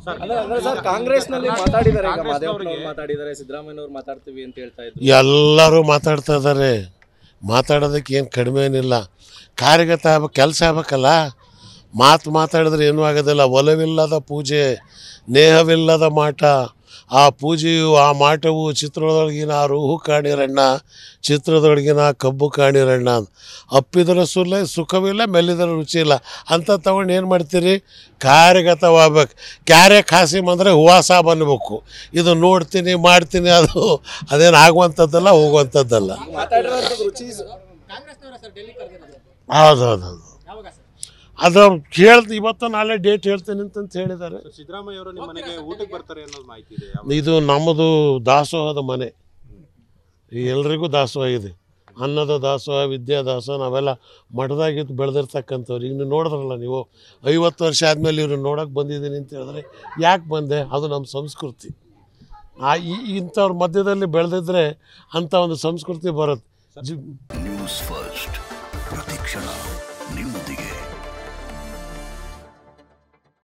ಅಲ್ಲ ಅಂದ್ರೆ ಸರ್ ಕಾಂಗ್ರೆಸ್ನಲ್ಲಿ ಮಾತಾಡಿದ್ದಾರೆ ಈಗ ಮಾದೇವಪ್ಪನವ್ರು ಮಾತಾಡಿದ್ದಾರೆ ಸಿದ್ದರಾಮಯ್ಯನವ್ರು ಮಾತಾಡ್ತೀವಿ ಅಂತ ಹೇಳ್ತಾ ಇದ್ರು ಎಲ್ಲರೂ ಮಾತಾಡ್ತಾ ಇದ್ದಾರೆ ಮಾತಾಡೋದಕ್ಕೆ ಏನು ಕಡಿಮೆ ಏನಿಲ್ಲ ಕಾರ್ಯಗತ ಆಗ್ಬೇಕು ಕೆಲಸ ಆಗ್ಬೇಕಲ್ಲ ಮಾತು ಮಾತಾಡಿದ್ರೆ ಏನೂ ಆಗೋದಿಲ್ಲ ಒಲವಿಲ್ಲದ ಪೂಜೆ ನೇಹವಿಲ್ಲದ ಮಾಟ ಆ ಪೂಜೆಯು ಆ ಮಾಟವು ಚಿತ್ರದೊಳಗಿನ ಆ ರೂಹು ಕಾಣಿರಣ್ಣ ಚಿತ್ರದೊಳಗಿನ ಕಬ್ಬು ಕಾಣಿರಣ್ಣ ಅಪ್ಪಿದರೆ ಸುಲ್ಲ ಸುಖವಿಲ್ಲ ಮೆಲ್ಲಿದರೆ ರುಚಿ ಇಲ್ಲ ಅಂತ ತಗೊಂಡು ಏನು ಮಾಡ್ತೀರಿ ಕಾರ್ಯಗತವಾಗ್ಬೇಕು ಕ್ಯಾರೆ ಖಾಸಿ ಬಂದರೆ ಹೂವಾಸ ಬನ್ಬೇಕು ಇದು ನೋಡ್ತೀನಿ ಮಾಡ್ತೀನಿ ಅದು ಅದೇನು ಆಗುವಂಥದ್ದಲ್ಲ ಹೋಗುವಂಥದ್ದಲ್ಲ ಮಾತಾಡಿರೋಂಥದ್ದು ರುಚಿ ಹೌದು ಹೌದು ಹೌದು ಅದು ಹೇಳ್ದು ಇವತ್ತು ನಾಳೆ ಡೇಟ್ ಹೇಳ್ತೀನಿ ಅಂತಂತ ಹೇಳಿದ್ದಾರೆ ಸಿದ್ದರಾಮಯ್ಯ ಅವರು ನಿಮ್ಮ ಮನೆಗೆ ಊಟಕ್ಕೆ ಬರ್ತಾರೆ ಅನ್ನೋದು ಮಾಹಿತಿ ಇದೆ ಇದು ನಮ್ಮದು ದಾಸೋಹದ ಮನೆ ಈ ಎಲ್ರಿಗೂ ದಾಸೋಹ ಇದೆ ಅನ್ನದ ದಾಸೋಹ ವಿದ್ಯಾ ದಾಸೋಹ ನಾವೆಲ್ಲ ಮಠದಾಗಿದ್ದು ಬೆಳೆದಿರ್ತಕ್ಕಂಥವ್ರು ಈಗ ನೀವು ನೋಡಿದ್ರಲ್ಲ ನೀವು ಐವತ್ತು ವರ್ಷ ಆದಮೇಲೆ ಇವ್ರು ನೋಡೋಕೆ ಬಂದಿದ್ದೀನಿ ಅಂತ ಹೇಳಿದ್ರೆ ಯಾಕೆ ಬಂದೆ ಅದು ನಮ್ಮ ಸಂಸ್ಕೃತಿ ಆ ಈ ಇಂಥವ್ರ ಮಧ್ಯದಲ್ಲಿ ಬೆಳೆದಿದ್ರೆ ಅಂಥ ಒಂದು ಸಂಸ್ಕೃತಿ ಬರುತ್ತೆ ಜಿ ನ್ಯೂಸ್ ಫಸ್ಟ್ ಪ್ರತಿಕ್ಷಣ ನಿಮ್ಮೊಂದಿಗೆ